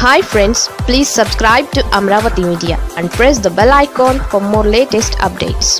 hi friends please subscribe to Amaravati media and press the bell icon for more latest updates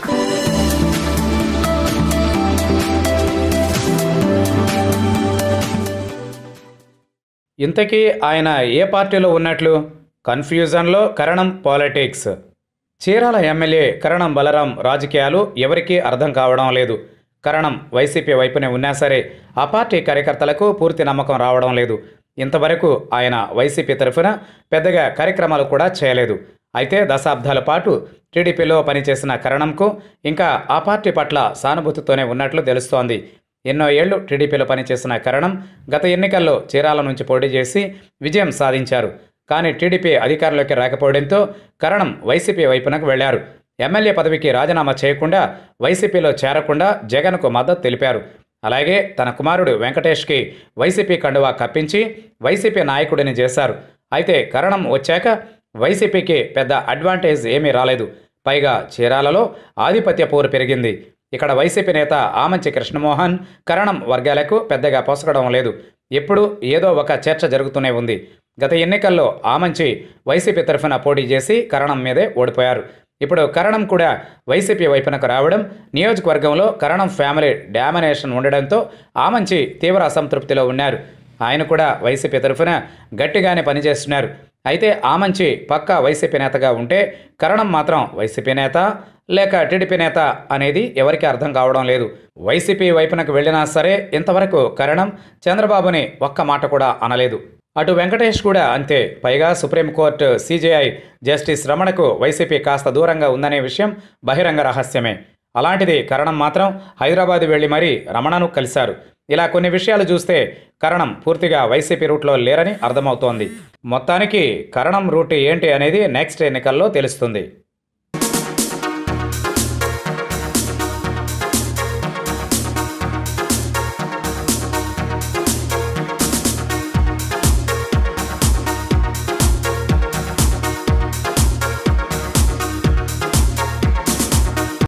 ఇంతకీ ఆయన ఏ పార్టీలో ఉన్నట్లు కన్ఫ్యూజన్లో కరణం పాలిటిక్స్ చీరాల ఎమ్మెల్యే కరణం బలరాం రాజకీయాలు ఎవరికీ అర్థం కావడం లేదు కరణం వైసీపీ వైపునే ఉన్నా సరే ఆ పార్టీ కార్యకర్తలకు పూర్తి నమ్మకం రావడం లేదు ఇంతవరకు ఆయన వైసీపీ తరఫున పెద్దగా కార్యక్రమాలు కూడా చేయలేదు అయితే దశాబ్దాల పాటు టీడీపీలో పనిచేసిన కరణంకు ఇంకా ఆ పార్టీ పట్ల సానుభూతితోనే ఉన్నట్లు తెలుస్తోంది ఎన్నో ఏళ్లు టీడీపీలో పనిచేసిన కరణం గత ఎన్నికల్లో చీరాల నుంచి పోటీ చేసి విజయం సాధించారు కానీ టీడీపీ అధికారంలోకి రాకపోవడంతో కరణం వైసీపీ వైపునకు వెళ్లారు ఎమ్మెల్యే పదవికి రాజీనామా చేయకుండా వైసీపీలో చేరకుండా జగన్కు మద్దతు తెలిపారు అలాగే తన కుమారుడు వెంకటేష్కి వైసీపీ కండువా కప్పించి వైసీపీ నాయకుడిని చేశారు అయితే కరణం వచ్చాక వైసీపీకి పెద్ద అడ్వాంటేజ్ ఏమీ రాలేదు పైగా చీరాలలో ఆధిపత్య పోరు పెరిగింది ఇక్కడ వైసీపీ నేత ఆమంచి కృష్ణమోహన్ కరణం వర్గాలకు పెద్దగా పొసగడం లేదు ఎప్పుడు ఏదో ఒక చర్చ జరుగుతూనే ఉంది గత ఎన్నికల్లో ఆమంచి వైసీపీ తరఫున పోటీ చేసి కరణం మీదే ఓడిపోయారు ఇప్పుడు కరణం కూడా వైసీపీ వైపునకు రావడం నియోజకవర్గంలో కరణం ఫ్యామిలీ డామినేషన్ ఉండడంతో ఆమంచి తీవ్ర అసంతృప్తిలో ఉన్నారు ఆయన కూడా వైసీపీ తరఫున గట్టిగానే పనిచేస్తున్నారు అయితే ఆమంచి పక్కా వైసీపీ నేతగా ఉంటే కరణం మాత్రం వైసీపీ నేత లేక టీడీపీ నేత అనేది ఎవరికీ అర్థం కావడం లేదు వైసీపీ వైపునకు వెళ్ళినా సరే ఇంతవరకు కరణం చంద్రబాబుని ఒక్క మాట కూడా అనలేదు అటు వెంకటేష్ కూడా అంతే పైగా సుప్రీంకోర్టు సీజేఐ జస్టిస్ రమణకు వైసీపీ కాస్త దూరంగా ఉందనే విషయం బహిరంగ రహస్యమే అలాంటిది కరణం మాత్రం హైదరాబాద్ వెళ్లి మరీ రమణను కలిశారు ఇలా కొన్ని విషయాలు చూస్తే కరణం పూర్తిగా వైసీపీ రూట్లో లేరని అర్థమవుతోంది మొత్తానికి కరణం రూట్ ఏంటి అనేది నెక్స్ట్ ఎన్నికల్లో తెలుస్తుంది